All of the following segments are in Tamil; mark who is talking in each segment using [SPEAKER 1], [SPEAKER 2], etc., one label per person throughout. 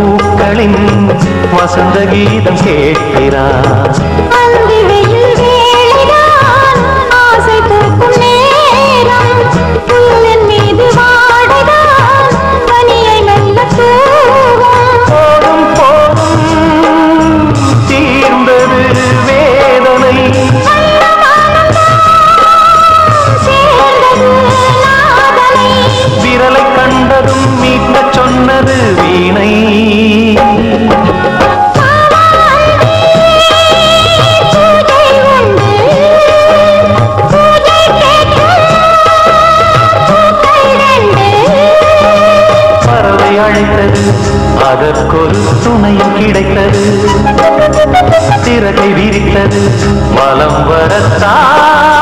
[SPEAKER 1] பூக்களின் வசந்த கீதம் கேட்கிறார்
[SPEAKER 2] அந்தி வெயில் வேளைதான் ஆசை பூக்கும் நேரம் புல்லின் மீது வாடைதான் பனியை மெல்ல தூவும்
[SPEAKER 1] போதும் போதும் தீர்ந்தது வேதனை
[SPEAKER 2] சேர்ந்தது நாதனை
[SPEAKER 1] விரலை கண்டதும் மீட்கச் சொன்னது வீணை
[SPEAKER 2] பூஜை உண்டு பூஜை கேட்கும் பூக்கள் ரெண்டு
[SPEAKER 1] பறவை அழைத்தது அதற்கொரு துணையும் கிடைத்தது சிறகை விரித்தது வலம் வரத்தான்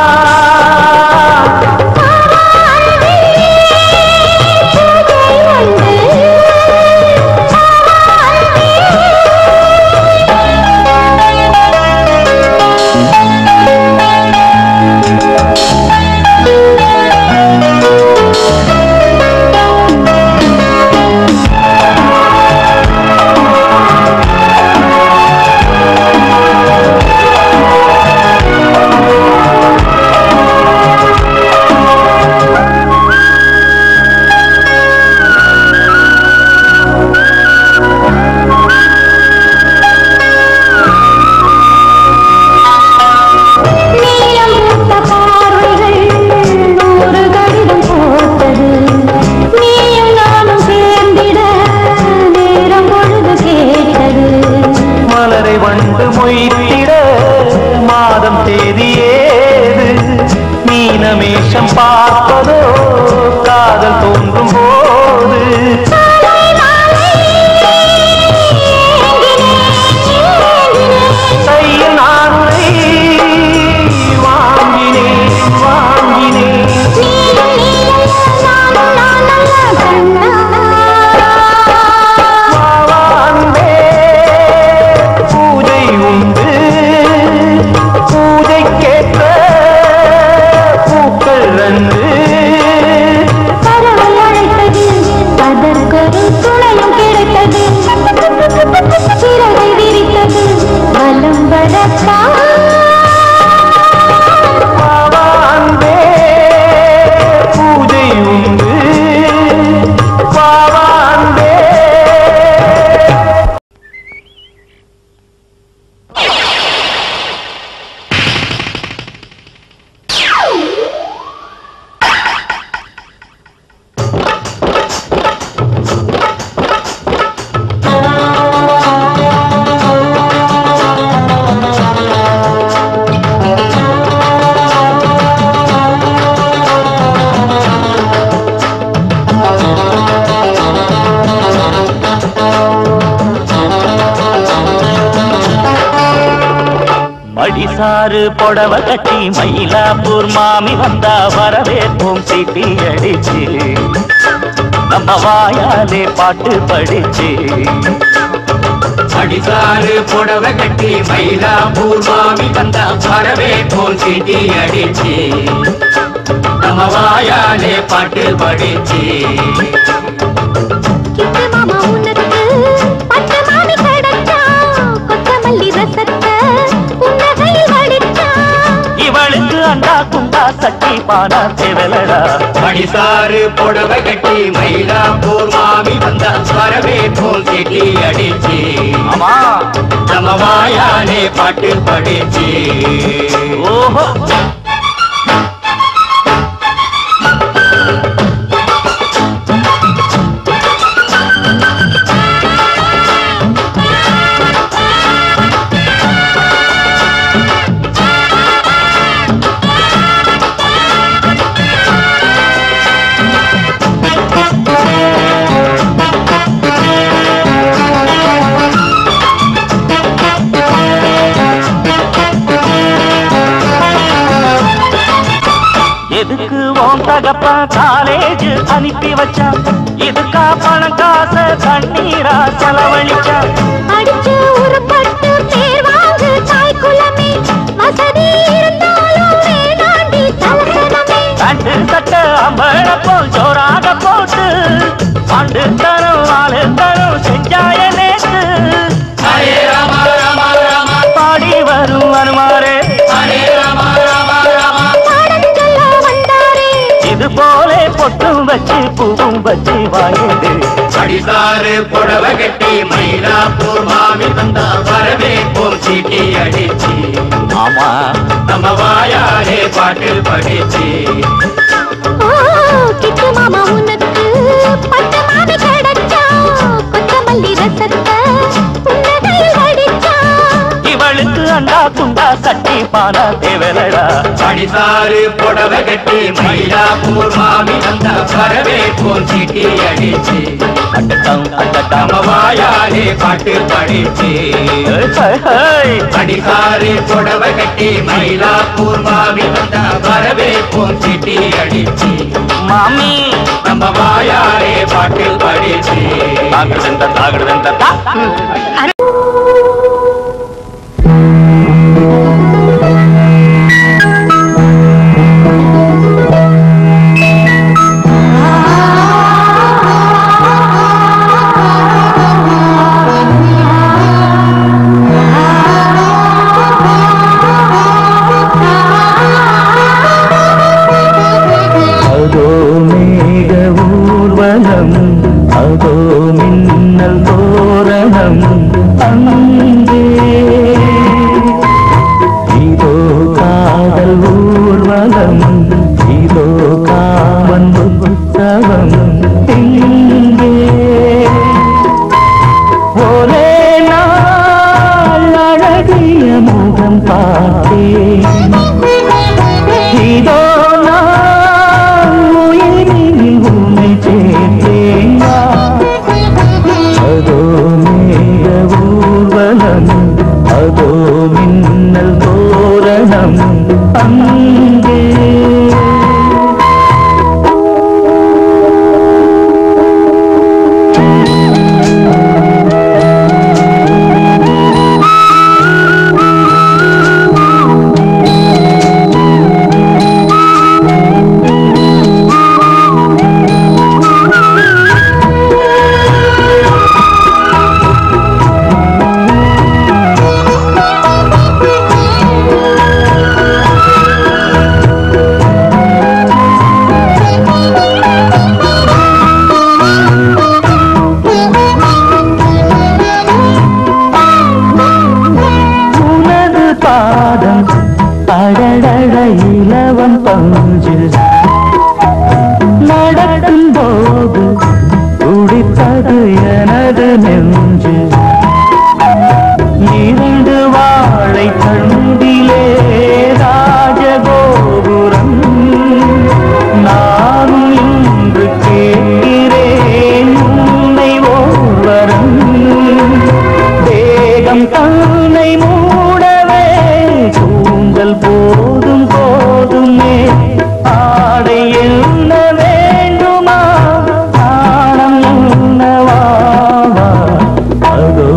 [SPEAKER 2] நீலம் பூத்த பார்வைகள் நூறு கடிதம் போட்டது நீயும் நானும் சேர்ந்திட நேரம் பொழுது கேட்டது
[SPEAKER 1] மலரை வண்டு மொய்த்திட மாதம் தேதி ஏது மீனமேஷம் பார்ப்பதோ காதல் தோன்றும் போது கையில் நான் உன்னை வாங்கினேன் வாங்கினேன் வாவான்பே பூஜை உண்டு பூஜைக்கேற்ற பூக்கள் ரெண்டு
[SPEAKER 2] பறவை அழைத்தது அதற்கொரு துணையும் கிடைத்தது சிறகை விரித்தது வலம் வரத்தான்
[SPEAKER 1] வாவான்பே பூஜை உண்டு வாவான்பே மடிசாறு புடவ கட்டி மயிலாப்பூர் மாமி வந்தா வரவேற்போம் சீட்டி அடிச்சு நம்ம வாயாலே பாட்டு படிச்சு
[SPEAKER 3] அடிசாறு புடவை கட்டி மயிலாப்பூர் மாமி வந்த பறவை போல் சீட்டி அடிச்சு நம்ம வாயாலே பாட்டு படிச்சு
[SPEAKER 2] கிட்டு மாமா உனக்கு பட்டு மாமி கடச்சா கொத்தமல்லி ரசத்தை உன்னகையில் வடிச்சா
[SPEAKER 1] இவளுக்கு அண்டா குண்டா சட்டி பானா தேவலடா
[SPEAKER 3] அடிசாறு புடவை கட்டி மயிலாப்பூர் மாமி வந்த பறவை போல் சீட்டி அடிச்சு
[SPEAKER 1] ஆமா
[SPEAKER 3] நம்ம வாயாலே பாட்டு படிச்சு
[SPEAKER 1] ஓஹோ எதுக்கு ஓம் தகப்பா காலேஜ் அனுப்பி வச்சான் இதுக்கா பணம் காச கண்ணீரா செலவழிச்சான்
[SPEAKER 2] அடிச்சு உருப்பட்டு பேர் வாங்கு தாய் குலமே வசதி இருந்தாலும் வேணாண்டி தலசனமே
[SPEAKER 1] பேண்ட் சட்டை அம்பழ போல் ஜோராக போட்டு ஆண்டு தரம் ஆளு தரம் செஞ்சாய நேற்று
[SPEAKER 3] ஹரே ராம ராம ராம
[SPEAKER 1] பாடி வரும் அனுமாரே
[SPEAKER 3] ஹரே ராம ராம ராம
[SPEAKER 2] பாடம் சொல்ல வந்தாரே
[SPEAKER 1] இது போலே பொட்டும் வச்சு பூவும் வச்சு வாயது
[SPEAKER 3] அடிசாறு புடவை கட்டி மயிலாப்பூர் மாமி வந்தா வரவேற்போம் சீட்டி அடிச்சு
[SPEAKER 1] ஆமா
[SPEAKER 3] நம்ம வாயாலே பாட்டு படிச்சு
[SPEAKER 2] ஓ கிட்டு மாமா உனக்கு பட்டு மாமி கிடைச்சா கொத்தமல்லி ரசத்தை புன்னகையில் வடிச்சா
[SPEAKER 1] இவளுக்கு அண்டா குண்டா சட்டி பானா தேவலடா
[SPEAKER 3] அடிசாறு புடவை கட்டி மயிலாப்பூர் மாமி வந்தா வரவேற்போம் சீட்டி அடிச்சு
[SPEAKER 1] அட்டட்டம் அட்டட்டம்
[SPEAKER 3] நம்ம வாயாலே பாட்டு படிச்சு அடிசாறு புடவை கட்டி மயிலாப்பூர் மாமி வந்தா வரவேற்போம் சீட்டி அடிச்சு
[SPEAKER 1] மாமி
[SPEAKER 3] நம்ம வாயாலே பாட்டு படிச்சு
[SPEAKER 1] தாகடுதந்த தாகடுதந்த தா அதோ மேக ஊர்வலம் அதோ மின்னல் தோரணம் அங்கே இதோ காதல் ஊர்வலம் இதோ காமன் உற்சவம் இங்கே ஒரே நாள் அழகிய முகம் பார்த்தேன் இதோ நான் உயிரில் உன்னை சேர்த்தேன் வா. அதோ மேக ஊர்வலம் அதோ மின்னல் தோரணம் அங்கே உனது பாதம் அடடட இலவம் பஞ்சு நடக்கும் போது துடித்தது எனது நெஞ்சு இரண்டு வாழை தண்டிலே ராஜகோபுரம் நானும் இன்று கேட்கிறேன் உன்னை ஓர்வரம் வேகம் தன்னை மூடவே கூந்தல் போதும் போதுமே ஆடை என்ன வேண்டுமா நாணம் என்னவா அதோ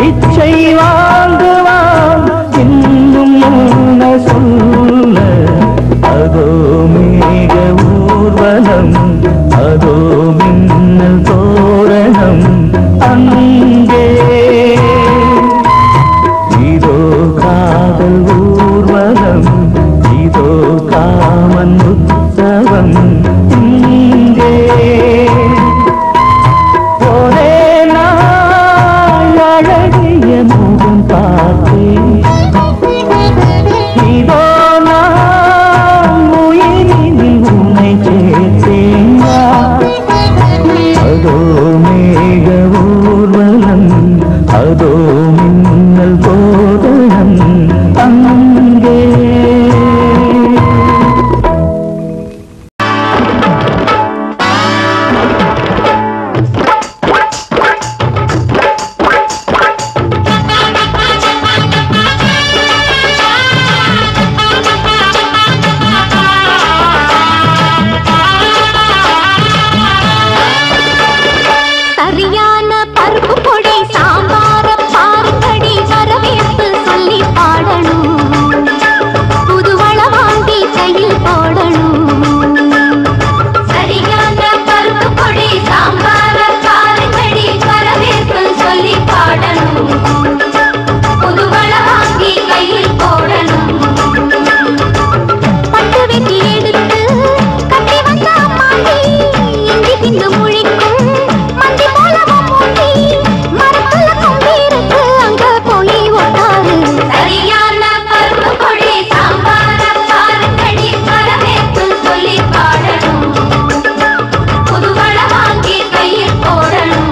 [SPEAKER 1] பிச்சை வாங்குவான் இன்னும் என்ன சொல்ல அதோ மேக ஊர்வலம் அதோ மின்னல் தோரணம் அங்கே இதோ காதல் ஊர்வலம் இதோ காமன் உற்சவம் இங்கே ஒரே நாள் அழகிய முகம் பார்த்தேன் இதோ நான் உயிரினில் உன்னை சேர்த்தேன் அதோ மேக ஊர்வலம் அதோ மின்னல் போதனம் அங்கே
[SPEAKER 2] சரியான பருப்பு பொடி சாம்பார பாருங்கடி வரவேற்பு சொல்லி பாடணும் புதுவள வாங்கி கையில் போடணும் சரியான பருப்பு பொடி சாம்பார பாருங்கடி வரவேற்பு சொல்லி பாடணும் புதுவள வாங்கி கையில் போடணும் பட்டு வெட்டி எடுத்து கட்டி வந்த அம்மாண்டி இந்தி திண்டு முழிக்கும் மந்தி போலவும் மூட்டி மரத்துல கொம்பி இருக்கு அங்க போய் உட்காரு சரியான பருப்பு பொடி சாம்பார பாருங்கடி வரவேற்பு சொல்லி பாடணும் புதுவள வாங்கி கையில் போடணும்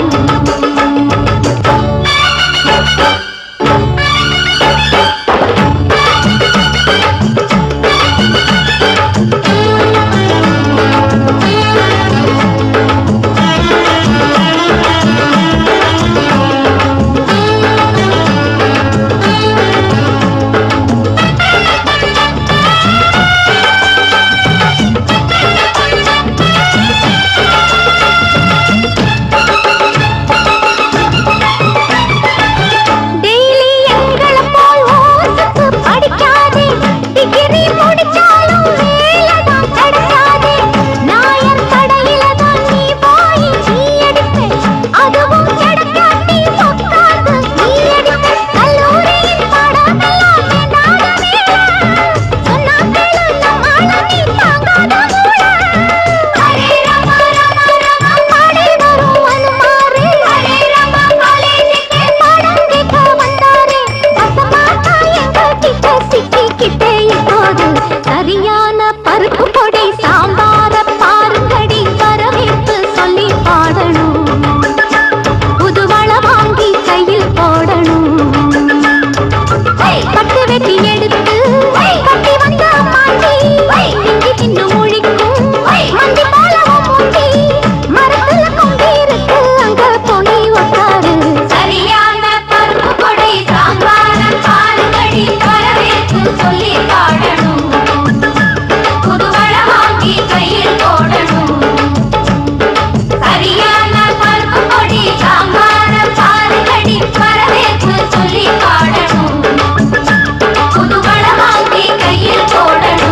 [SPEAKER 2] டெய்லி எங்கள போல் ஓசுக்கு படிக்காதே டிகிரி முடிச்சாலும் வேலை தான் கிடைக்காதே நாயர் கடையில தான் நீ போய் நீ எடுப்ப அதுவும் கிடைக்காட்டி உட்கார்ந்து நீ எடுப்ப கல்லூரியின் பாடமெல்லாம் வேண்டாத வேலை சொன்னா கேளு நம்மால நீ தாங்காத மூளை ஹரே ராமா ராமா ராமா பாடி வரும் அனுமாரே ஹரே ராமா காலேஜுக்கு பாடம் கேட்க வந்தாரே வசமாட்டா எங்க கிட்ட சிக்கிக்கிட்டே இப்போது சரியான பருப்பு பொடி சாம்பார பாருங்கடி வரவேற்பு சொல்லி பாடணும் புதுவள வாங்கி கையில் போடணும் பட்டு வெட்டி எடுத்து கட்டி வந்த அம்மாண்டி இஞ்சி தின்னு முழிக்கும் மந்தி போலவும் மூட்டி மரத்துல கொம்பி இருக்கு அங்க போய் உட்காரு சரியான பருப்பு கொடை சாம்பார பாருங்கடி வரவேற்பு சொல்லி பாடணும் புதுவள வாங்கி கையில் போடணும் சரியான பருப்பு பொடி சாம்பார பாருங்கடி வரவேற்பு சொல்லி பாடணும் புதுவள வாங்கி கையில் போடணும்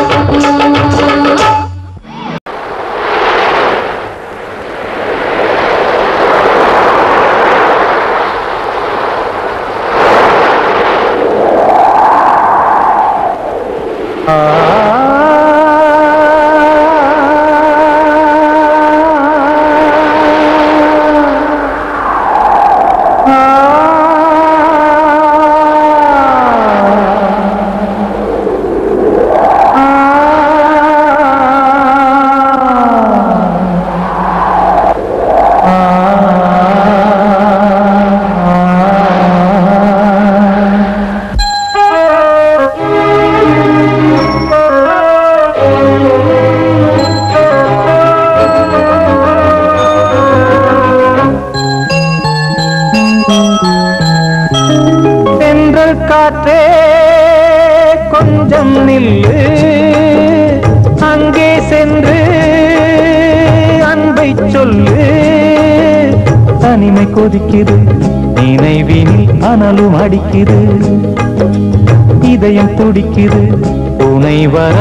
[SPEAKER 1] தென்றல் காற்றே கொஞ்சம் நில்லு அங்கே சென்று அன்பை சொல்லு தனிமை கொதிக்குது நினைவினில் அனலும் அடிக்குது இதயம் துடிக்குது துணை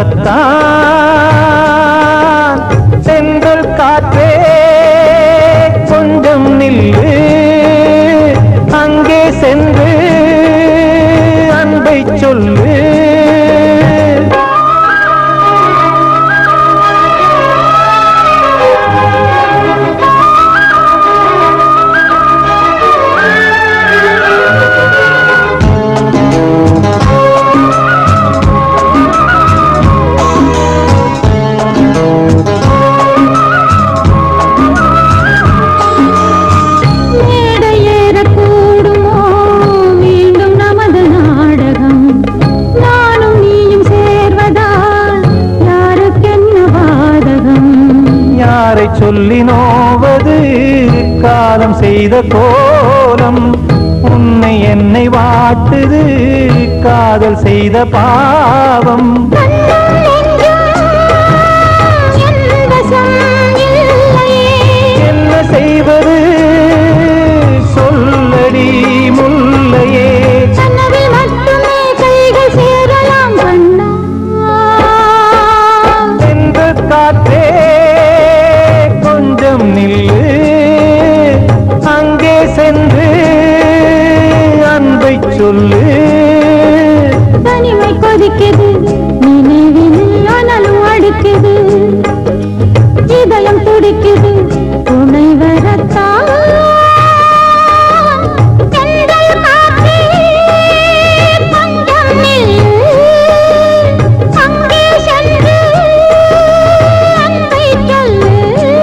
[SPEAKER 1] வரத்தான் சென்றல் காற்றே கொஞ்சம் நில்லு அங்கே சென்று அன்பை சொல்லு
[SPEAKER 2] மேடை ஏறக்கூடுமோ மீண்டும் நமது நாடகம் நானும் நீயும் சேர்வதால் யாருக்கென்ன பாதகம்
[SPEAKER 1] யாரை சொல்லி நோவது காலம் செய்த கோலம் உன்னை என்னை வாட்டுது காதல் செய்த பாவம் என்ன செய்வது சொல்லடி முல்லையே சென்று காற்றே கொஞ்சம் நில்லு அங்கே சென்று அன்பை சொல்லு
[SPEAKER 2] தனிமை கொதிக்குது நினைவினில் அனலும் அடிக்குது இதயம் துடிக்குது துணை வரத்தான் தென்றல் காற்றே, கொஞ்சம் நில்லு. அங்கே சென்று அன்பை சொல்லு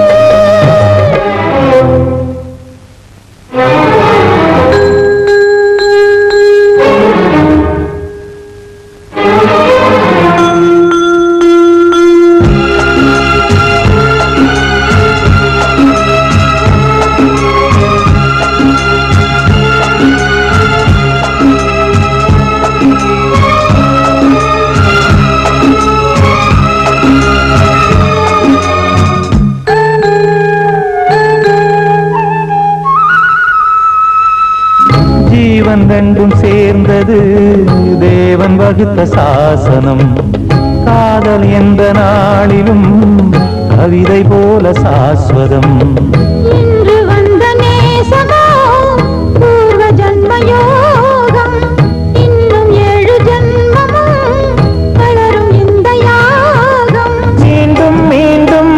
[SPEAKER 1] ஜீவன் ரெண்டும் சேர்ந்தது தேவன் வகுத்த சாசனம் காதல் என்ற நாளிலும் கவிதை போல சாஸ்வதம்
[SPEAKER 2] இன்று வந்த நேசமோ பூர்வ ஜன்ம யோகம் இன்னும் ஏழு ஜன்மமும் வளரும் இந்த யாகம்
[SPEAKER 1] மீண்டும் மீண்டும்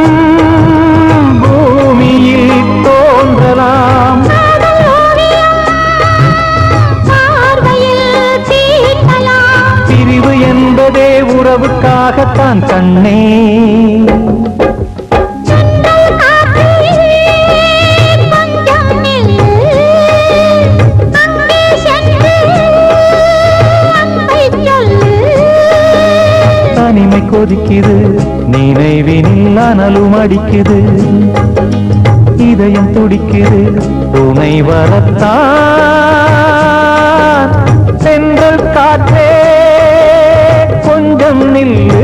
[SPEAKER 1] பூமியில் தோன்றலாம்
[SPEAKER 2] காதல் ஓவியம் பார்வையில் தீட்டலாம்
[SPEAKER 1] பிரிவு என்பதே உறவுக்காகத்தான் கண்ணே
[SPEAKER 2] சென்றல் காற்றே, கொஞ்சம் நில்லு. அங்கே சென்று அன்பை சொல்லு
[SPEAKER 1] தனிமை கொதிக்குது நினைவினில் அனலும் அடிக்குது இதயம் துடிக்குது துணை வரத்தான் சென்றல் காற்றே கொஞ்சம் நில்லு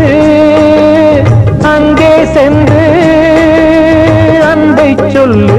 [SPEAKER 1] அங்கே சென்று அன்பை சொல்லு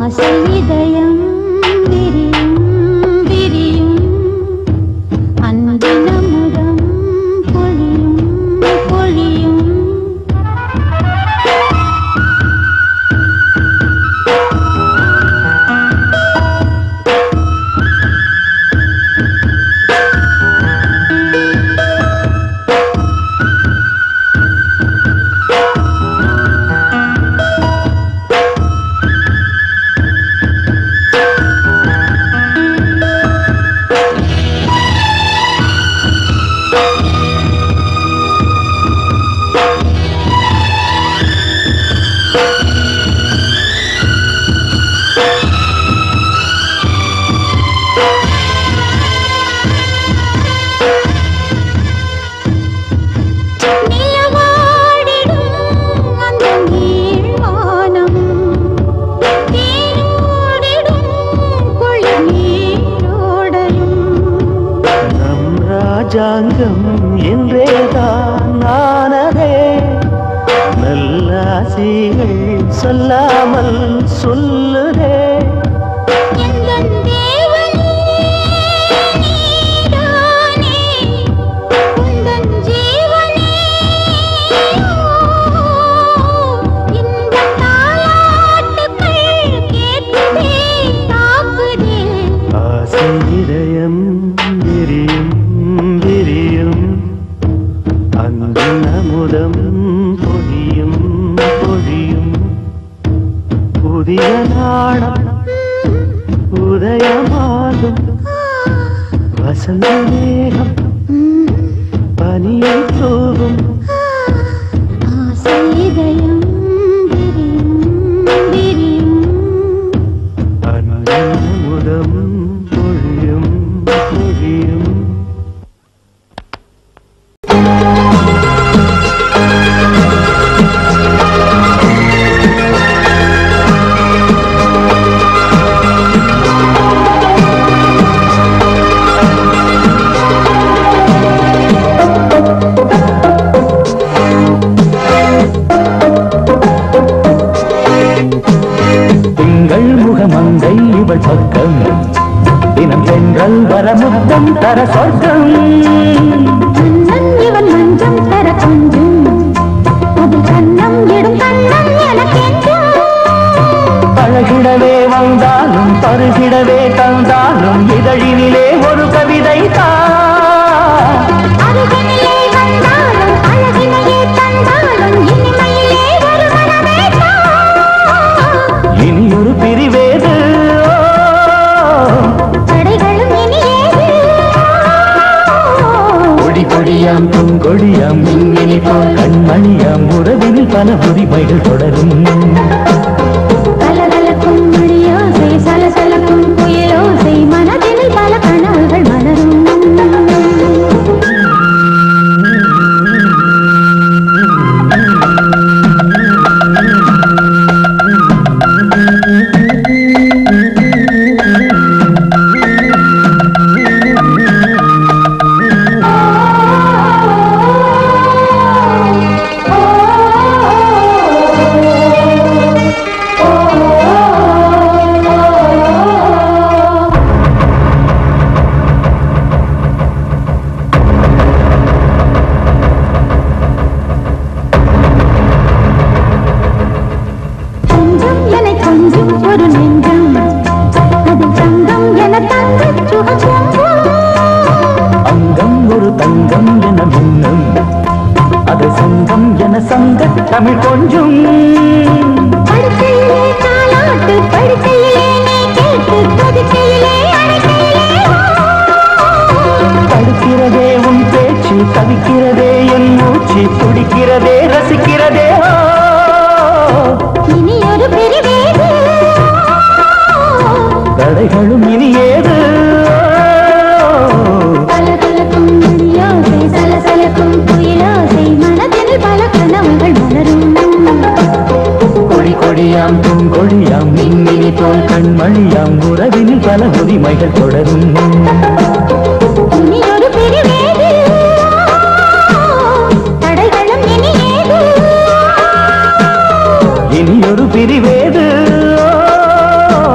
[SPEAKER 2] ஆசை இதயம் விரியும் விரியும் அன்பின் அமுதம் பொழியும் பொழியும் நிலவாடிடும் அந்த நீள்வானம் தேனோடிடும் குளிர் நீரோடையும்
[SPEAKER 1] நம் ராஜாங்கம் என்றேதான் ஆனதே நல்லாசிகள் சொல்லாமல் சொல்லுதே
[SPEAKER 2] எந்தன் தேவனே நீதானே உந்தன் ஜீவனே இன்பத் தாலாட்டுக்கள் கேட்குதே தாக்குதே
[SPEAKER 1] ஆசை இதயம் விரியும் விரியும் அன்பின் அமுதம் பொழியும் பொழியும் புதிய நாடம் உதயமாகும் வசந்த மேகம் பனியை தூவும்
[SPEAKER 2] ஆசை இதயம் விரியும் விரியும்
[SPEAKER 1] அன்பின் அமுதம் பொழியும் பொழியும் திங்கள் முகமங்கை இவள் பக்கம் தினம் சென்றல் வரமுத்தம் தர சொர்க்கம்
[SPEAKER 2] மன்னன் இவன் மஞ்சம் தர கொஞ்சம் அதில் கண்ணம் இடும் கண்ணம் எனக்கென்றும்
[SPEAKER 1] பழகிடவே வந்தாலும் பருகிடவே தந்தாலும் இதழினிலே ஒரு கவிதை தான்
[SPEAKER 2] அருகினிலே வந்தாலும் அழகினையே தந்தாலும் இனிமையிலே ஒரு மனமேதான்
[SPEAKER 1] இனி ஒரு பிரிவேது
[SPEAKER 2] தடைகளும் இனியேது
[SPEAKER 1] கொடி கொடியாம் பூங்கொடியாம் மின்மினி போல் கண்மணியாம் உறவினில் பல உரிமைகள் தொடரும்
[SPEAKER 2] கலகலக்கும் மணியோசை சலசலக்கும் புயலோசை மனதில் பல கனவுகள் மலரும் கொஞ்சம் என கொஞ்சம் ஒரு நெஞ்சம் அது தங்கம் என தங்க சுகம்
[SPEAKER 1] அங்கம் ஒரு தங்கம் என மின்னும் அது சங்கம் என சங்க தமிழ் கொஞ்சம்
[SPEAKER 2] படுக்கையிலே தாலாட்டு படுக்கையிலே நீ கேட்டு கொதிக்கையிலே அணைக்கையிலே
[SPEAKER 1] தடுக்கிறதே உன் பேச்சு தவிக்கிறதே என் மூச்சு துடிக்கிறதே ரசிக்கிறதே ஓ.
[SPEAKER 2] இனி ஒரு பிரிவேது
[SPEAKER 1] தடைகளும் இனி ஏது
[SPEAKER 2] கலகலக்கும் மணியோசை சலசலக்கும் புயலோசை மனதில் பல கனவுகள் மலரும்
[SPEAKER 1] கொடி கொடியாம் பூங்கொடியாம் மின்மினி போல் கண்மணியாம் உறவினில் பல உரிமைகள் தொடரும்
[SPEAKER 2] இனி ஒரு பிரிவேது தடைகளும் இனியேது
[SPEAKER 1] இனி ஒரு பிரிவேது ஓ.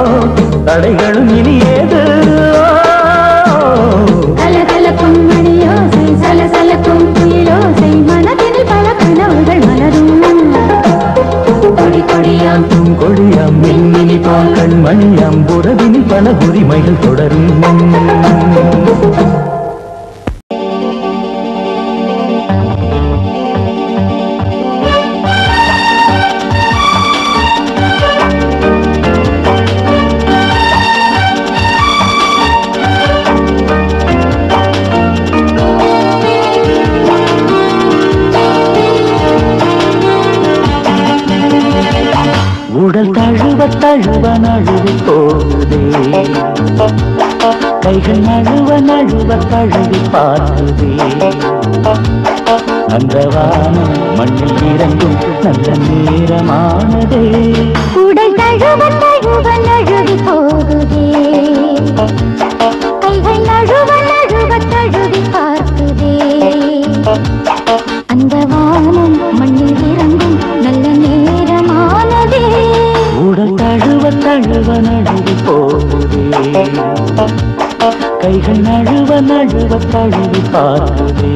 [SPEAKER 1] தழுவ நழுவி போகுதே கைகள் நழுவ நழுவ தழுவி பார்க்குதே அந்த வானம் மண்ணில் இறங்கும் நல்ல நேரமானதே
[SPEAKER 2] உடல் தழுவ தழுவ நழுவி போகுதே கைகள் நழுவ நழுவ தழுவி பார்க்குதே அந்த வானம் மண்ணில் இறங்கும் நல்ல நேரமானதே
[SPEAKER 1] உடல் தழுவ தழுவ நழுவி போகுதே கைகள் நழுவ நழுவ தழுவி பார்க்குதே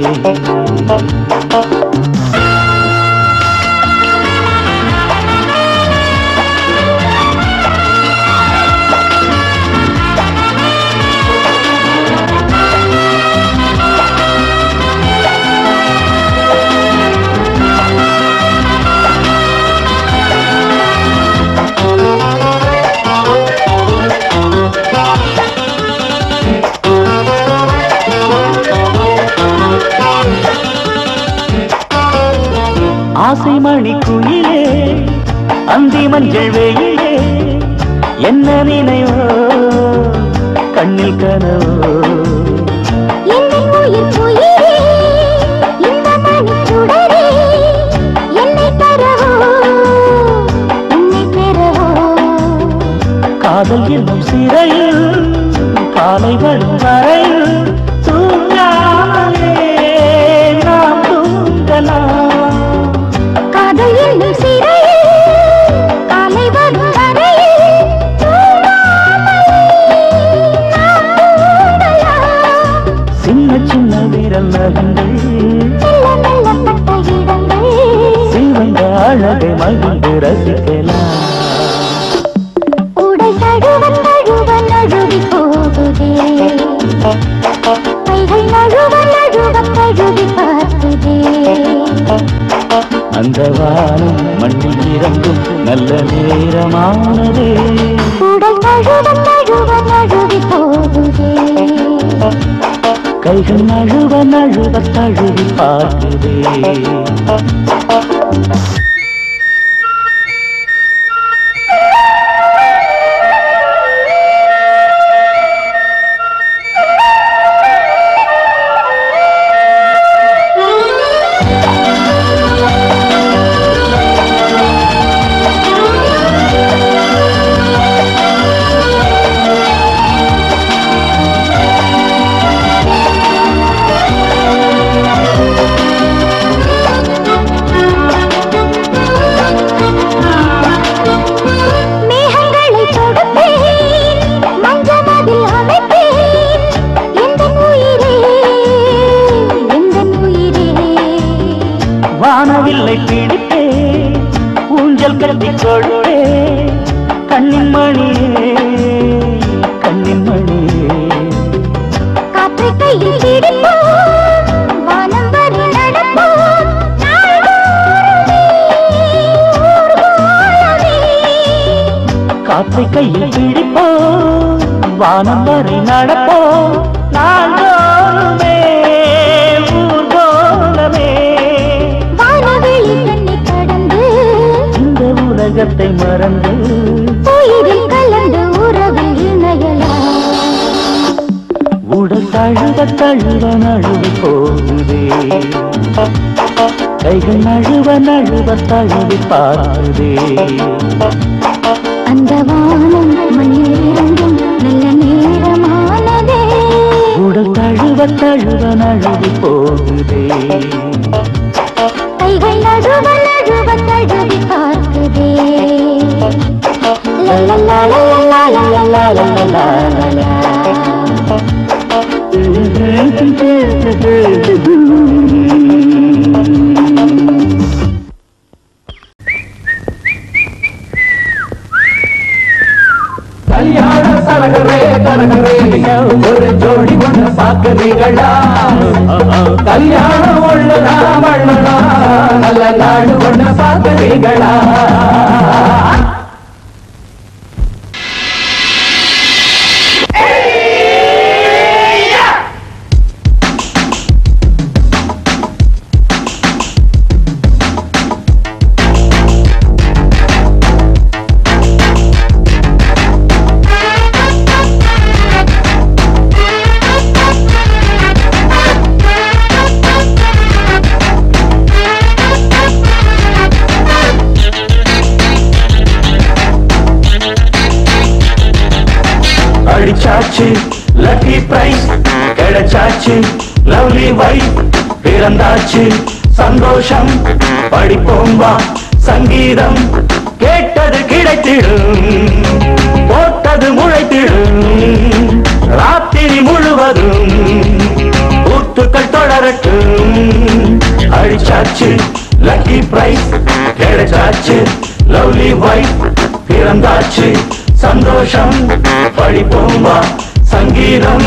[SPEAKER 1] ஆசை மணி குயிலே அந்தி மஞ்சள் வெயிலே என்ன நினைவோ கண்ணில் கனவோ
[SPEAKER 2] என் உயிர் உயிரே இந்த மணிச் சுடரே என்னை தரவோ உன்னை பெறவோ
[SPEAKER 1] காதல் என்னும் சிறையில் காலை வரும் வரையில் தூங்காமலே நாம் தூங்கலாம்
[SPEAKER 2] காதல் என்னும் சிறையில் காலை வரும் வரையில் தூங்காமலே நாம் தூங்கலாம்.
[SPEAKER 1] சின்ன சின்ன விரல் நகங்கள்
[SPEAKER 2] மெல்ல மெல்ல பட்ட இடங்கள்
[SPEAKER 1] சிவந்த அழகை மகிழ்ந்து ரசிக்கலாம்
[SPEAKER 2] உடல் தழுவ தழுவ நழுவி போகுதே கைகள் நழுவ நழுவ தழுவி பார்க்குதே
[SPEAKER 1] அந்த வானம் மண்ணில் இறங்கும் நல்ல நேரமானதே
[SPEAKER 2] உடல் தழுவ தழுவ நழுவி போகுதே
[SPEAKER 1] கைகள் நழுவ நழுவ தழுவி பார்க்குதே
[SPEAKER 2] மேகங்களை தொடுப்பேன் மஞ்சமதில் அமைப்பேன் எந்த உயிரே எந்த உயிரே
[SPEAKER 1] வானவில்லை பிடிப்பே ஊஞ்சல் கட்டி கொடுப்பே கண்ணின் மணியே கண்ணின் மணியே
[SPEAKER 2] காற்றை கையில் பிடிப்போம் வானம் வரை நடப்போம் நாள்தோறுமே ஊர்வலமே.
[SPEAKER 1] காற்றை கையில் பிடிப்போம் வானம் வரை நடப்போம் நாள்தோறுமே ஊர்கோலமே
[SPEAKER 2] வானவெளி தன்னை கடந்து
[SPEAKER 1] இந்த உலகத்தை மறந்து
[SPEAKER 2] உயிரில் கலந்து உறவில் இணையலாம்
[SPEAKER 1] உடல் தழுவ தழுவ நழுவி போகுதே கைகள் நழுவ நழுவ தழுவி பார்க்குதே
[SPEAKER 2] அந்த வானம் மண்ணில் இறங்கும் நல்ல நேரமானதே
[SPEAKER 1] உடல் தழுவ தழுவ நழுவி போகுதே
[SPEAKER 2] கைகள் நடுவ நடுவ தழுவி பார்க்குதே லலலா, லலலா, லலலா, லலலா, லலலா.
[SPEAKER 4] கல்யாண சரகரே கரகரே ஒரு ஜோடி ஒண்ணு பாக்குறீங்களா கல்யாணம் ஒண்ணுதா வண்ணனா நல்ல நாடு ஒண்ணு பாக்குறீங்களா
[SPEAKER 1] அடிச்சாச்சு லவ்லி வைஃப் பிறந்தாச்சு சந்தோஷம் படிப்போம் வா சங்கீதம் கேட்டது கிடைத்திடும் போட்டது முளைத்திடும் ராத்திரி முழுவதும் ஊத்துக்கள் தொடரட்டும் அடிச்சாச்சு லக்கி பிரைஸ் கிடைச்சாச்சு லவ்லி வைஃப் பிறந்தாச்சு சந்தோஷம் படிப்போம் வா சங்கீதம்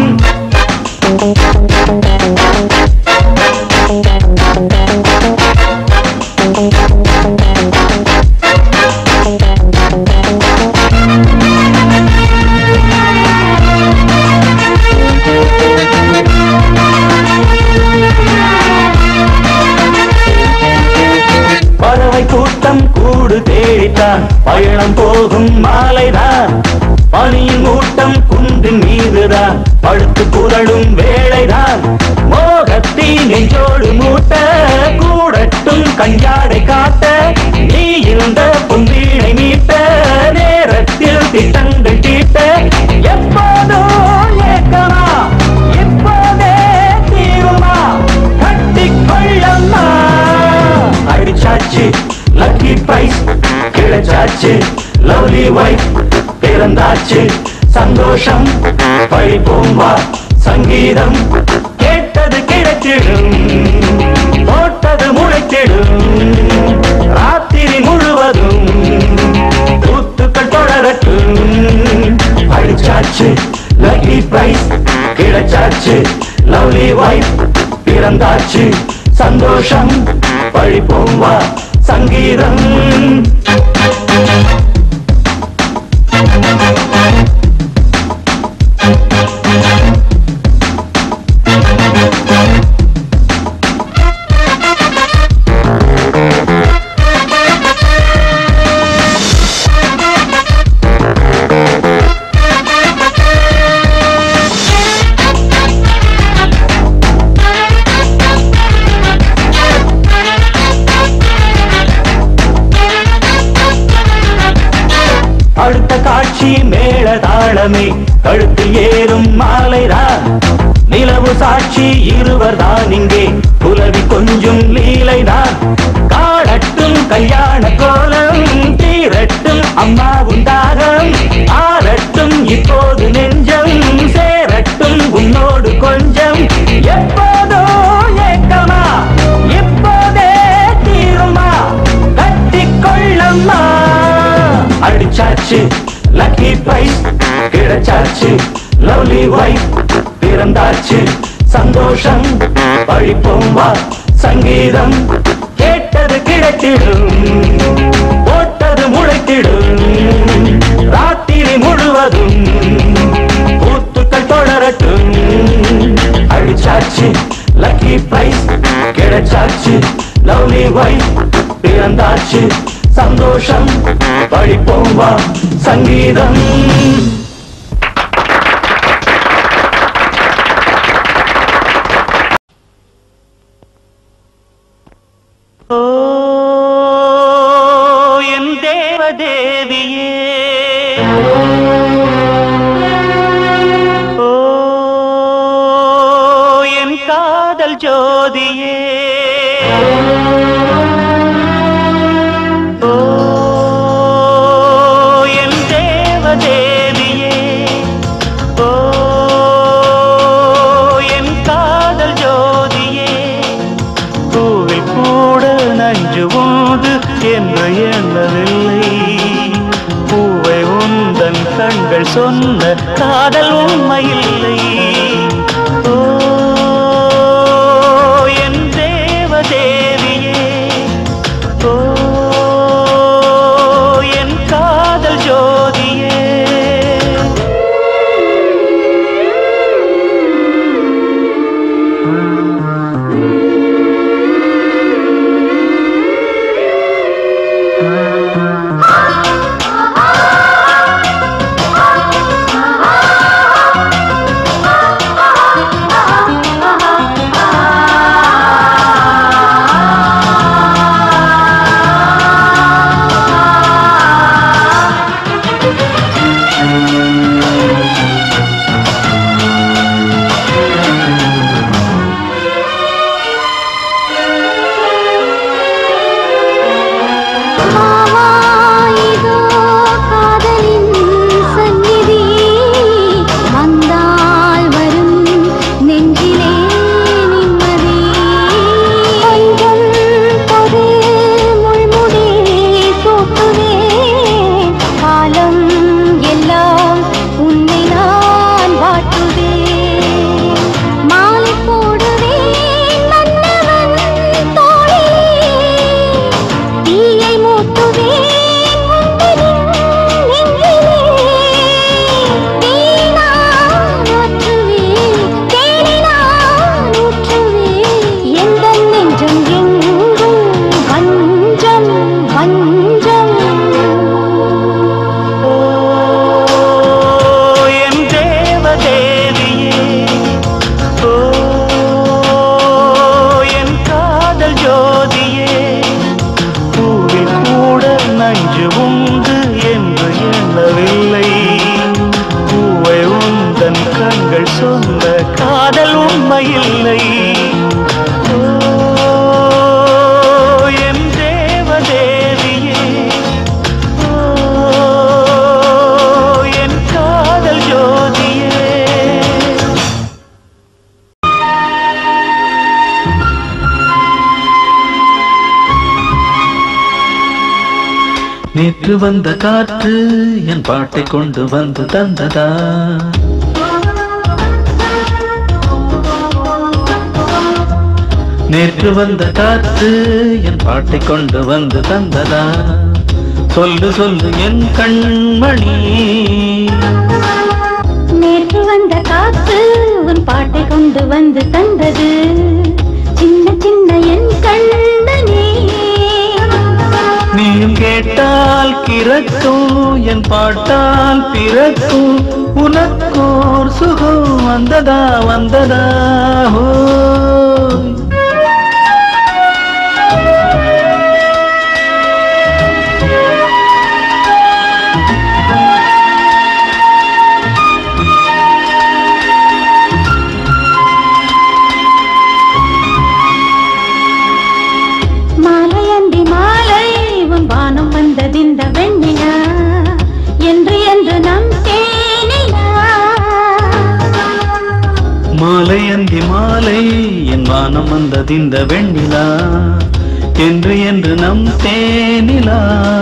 [SPEAKER 1] பறவை கூட்டம் கூடு தேடித்தான் பயணம் போகும் மாலைதான் பனியின் மூட்டம் குன்றின் மீதுதான் படுத்து புரளும் வேளைதான் மோகத்தின் நெஞ்சோடு மூட்ட கூடட்டும் கஞ்சாடை காட்ட நீ இருந்த பொந்தீனை மீட்ட நேரத்தில் திட்டங்கள் தீட்ட எப்போதோ ஏக்கமா இப்போதே தீருமா கட்டிக்கொள்ளம்மா அடிச்சாச்சு லக்கி பிரைஸ் கிடைச்சாச்சு லவ்லி வைஃப் பிறந்தாச்சு சந்தோஷம் படிப்போம் வா சங்கீதம் கேட்டது கிடைத்திடும் போட்டது முளைத்திடும் ராத்திரி முழுவதும் கூத்துக்கள் தொடரட்டும் அடிச்சாச்சு லக்கி பிரைஸ் கிடைச்சாச்சு லவ்லி வைஃப் பிறந்தாச்சு சந்தோஷம் பழிப்போம் வா சங்கீதம் அடுத்த காட்சி மேள தாளமே கழுத்தில் ஏறும் மாலைதான் நிலவு சாட்சி இருவர் தான் இங்கே புலவி கொஞ்சும் லீலைதான் காடட்டும் கல்யாண கோலம் தீரட்டும் அம்மா உண்டாகம் ஆரட்டும் இப்போது நெஞ்சம் சேரட்டும் உன்னோடு கொஞ்சம் எப்போதோ ஏக்கமா இப்போதே தீருமா கட்டிக்கொள்ளம்மா அடிச்சாச்சு லக்கி பிரைஸ் கிடைச்சாச்சு லவ்லி வைஃப் பிறந்தாச்சு சந்தோஷம் பழிப்போம் வா சங்கீதம் கேட்டது கிடைத்திடும் போட்டது முளைத்திடும் ராத்திரி முழுவதும் கூத்துக்கள் தொடரட்டும் அடிச்சாச்சு லக்கி பிரைஸ் கிடைச்சாச்சு லவ்லி வைஃப் பிறந்தாச்சு சந்தோஷம் படிப்போம் வா சங்கீதம் ஓ என் தேவதேவியே ஓ என் காதல் ஜோதியே ஓ என் தேவதேவியே ஓ என் காதல் ஜோதியே பூவில் கூட நஞ்சு உண்டு என்று எண்ணவில்லை பூவை உந்தன் கண்கள் சொன்ன காதல் உண்மையில்லை ஓ என் தேவதேவியே ஓ என் காதல் ஜோதியே
[SPEAKER 2] ஆ
[SPEAKER 1] மாலை ஓ என் தேவதேவியே ஓ என் காதல் ஜோதியே நேற்று வந்த காற்று என் பாட்டை கொண்டு வந்து தந்ததா நேற்று வந்த காற்று என் பாட்டை கொண்டு வந்து தந்ததா சொல்லு சொல்லு என் கண்மணி
[SPEAKER 2] நேற்று வந்த காத்து உன் பாட்டை கொண்டு வந்து தந்தது சின்ன சின்ன என் கண்ணனே
[SPEAKER 1] நீயும் கேட்டால் கிறக்கும் என் பாட்டால் பிறக்கும் உனக்கோர் சுகம் வந்ததா வந்ததா ஹோய்
[SPEAKER 2] மாலை அந்தி மாலை உன் வானம் வந்ததிந்த வெண்ணிலா என்று என்று நம் தேனிலா
[SPEAKER 1] மாலை அந்தி மாலை என் வானம் வந்ததிந்த வெண்ணிலா என்று என்று நம் தேனிலா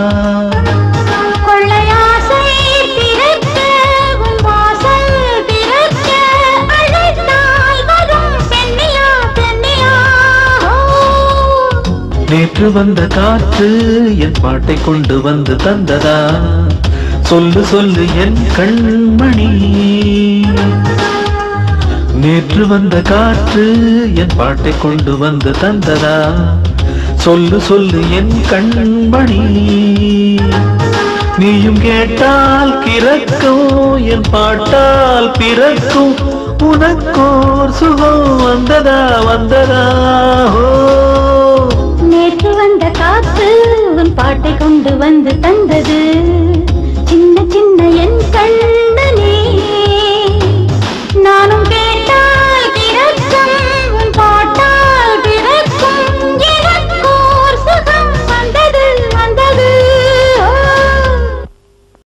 [SPEAKER 2] கொள்ளையாசை திறக்க உன் வாசல் திறக்க அழைத்தால் வரும் பெண்ணிலா பெண்ணிலா ஓ.
[SPEAKER 1] நேற்று வந்த காற்று என் பாட்டை கொண்டு வந்து தந்ததா சொல்லு சொல்லு என் கண்மணி நேற்று வந்த காற்று என் பாட்டை கொண்டு வந்து தந்ததா சொல்லு சொல்லு என் கண்மணி நீயும் கேட்டால் கிறக்கும் என் பாட்டால் பிறக்கும் உனக்கோர் சுகம் வந்ததா வந்ததா ஹோ
[SPEAKER 2] நேற்று வந்த காத்து உன் பாட்டை கொண்டு வந்து தந்தது சின்ன சின்ன என் கண்